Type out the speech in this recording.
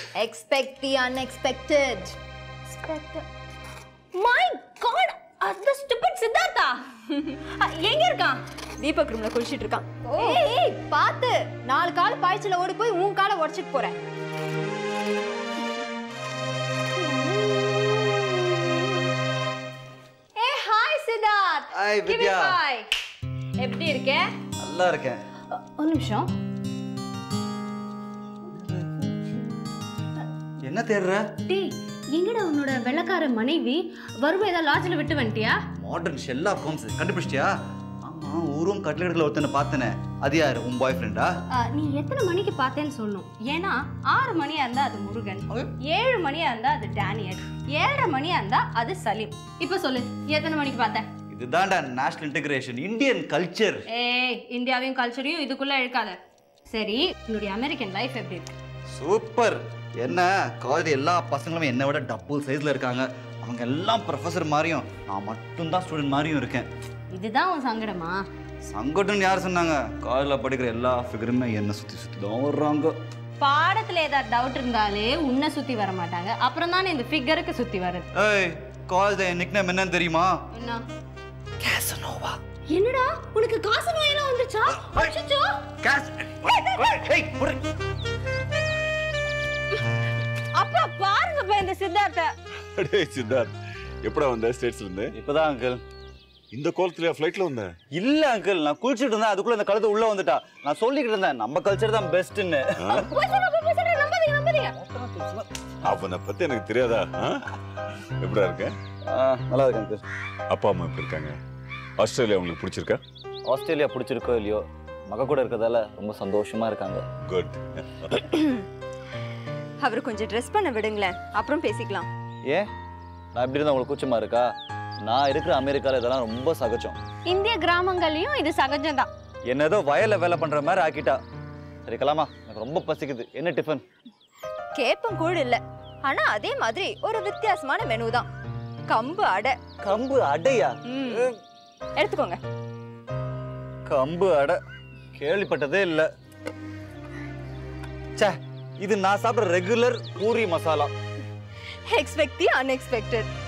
Expect the unexpected my god அந்த stupid Siddhartha அ, எங்க இருக்கான் தீபக் ரூம்ல குளிச்சிட்டு இருக்கான் ஏய் ஏய், பாத்து நாலு கால் பாய்ச்சல ஓடி போய் உன் காலை உடச்சிட்டு போறேன் ஏ hi Siddharth Hi, Give me Vidya. five. எப்படி இருக்க நல்லா இருக்கேன் அ, ஒரு நிமிஷம் என்ன தேடுற டேய் எங்கடா உன்னோட வெள்ளக்கார மனைவி வருவ ஏதாவது லாட்ஜில் விட்டு வந்துட்டியா மாடர்ன் ஷெல்லா ஹோம்ஸ் கண்டுபிடிச்சிட்டியா ஆமா ஊரும் கட்லெட்ல ஒருத்தனை பார்த்தனே அது யாரு உன் பாய் ஃப்ரெண்டா அ, நீ எத்தனை மணிக்கு பார்த்தேன்னு சொல்லணும் ஏன்னா ஆறு மணியா இருந்தா அது முருகன் ஏழு மணியா இருந்தா அது டேனியல் ஏழரை மணியா இருந்தா அது சலீம் இப்ப சொல்லு எத்தனை மணிக்கு பார்த்த இதுதான்டா நேஷனல் இன்டகிரேஷன் இந்தியன் கல்ச்சர் ஏய் இந்தியாவையும் கல்ச்சரையும் இதுக்குள்ள இழுக்காத சரி உன்னுடைய அமெரிக்கன் லைஃப் எப்படி இருக்கு சூப்பர் என்ன காலேஜ் எல்லா பசங்களும் என்னை விட டபுள் சைஸ்ல இருக்காங்க அவங்க எல்லாம் ப்ரொஃபசர் மாதிரியும் நான் மட்டும்தான் ஸ்டூடெண்ட் மாதிரியும் இருக்கேன் இதுதான் உன் சங்கடமா சங்கடம் யார் சொன்னாங்க காலேஜில் படிக்கிற எல்லா ஃபிகருமே என்னை சுற்றி சுற்றி தான் வர்றாங்க பாடத்துல ஏதாவது டவுட் இருந்தாலே உன்னை சுத்தி வர மாட்டாங்க அப்புறம் தானே இந்த ஃபிகருக்கு சுத்தி வருது ஏய் காலேஜ் என் நிக்னேம் என்னன்னு தெரியுமா என்ன கேசனோவா என்னடா உனக்கு காசு நோயெல்லாம் வந்துச்சா அச்சச்சோ கேஸ் ஏய் புடி. அப்பா பாருங்கப்பா இந்த சித்தார்த்த அடே சித்தார்த் எப்படா வந்த ஸ்டேட்ஸ்ல இருந்து இப்பதான் அங்கிள் இந்த கோலத்துல ஃப்ளைட்ல வந்த இல்ல அங்கிள் நான் குளிச்சிட்டு இருந்தேன் அதுக்குள்ள இந்த கழுத்து உள்ள வந்துட்டா நான் சொல்லிக்கிட்டு இருந்தேன் நம்ம கல்ச்சர் தான் பெஸ்ட்னு போய் சொல்லுங்க போய் சொல்லுங்க நம்பாதீங்க நம்பாதீங்க அவனை பத்தி எனக்கு தெரியாதா ஆ? எப்படா இருக்க நல்லா இருக்கு அங்கிள் அப்பா அம்மா எப்படி இருக்காங்க ஆஸ்திரேலியா உங்களுக்கு பிடிச்சிருக்கா ஆஸ்திரேலியா பிடிச்சிருக்கோ இல்லையோ மக கூட இருக்கிறதால ரொம்ப சந்தோஷமா இருக்காங்க குட் அவர் கொஞ்சம் ட்ரெஸ் பண்ண விடுங்களேன் அப்புறம் பேசிக்கலாம் ஏன் நான் இப்படி இருந்தா உங்களுக்கு கூச்சமா இருக்கா நான் இருக்கிற அமெரிக்கால இதெல்லாம் ரொம்ப சகஜம் இந்திய கிராமங்கள்லயும் இது சகஜம்தான் என்ன ஏதோ வயல்ல வேலை பண்ற மாதிரி ஆக்கிட்டா சரி கலாமா எனக்கு ரொம்ப பசிக்குது என்ன டிஃபன் கேப்பம் கூட இல்ல ஆனா அதே மாதிரி ஒரு வித்தியாசமான மெனு தான் கம்பு அடை கம்பு அடையா ம். எடுத்துக்கோங்க கம்பு அடை கேள்விப்பட்டதே இல்ல ச்சே இது நான் சாப்பிட்ற regular puri masala expect the unexpected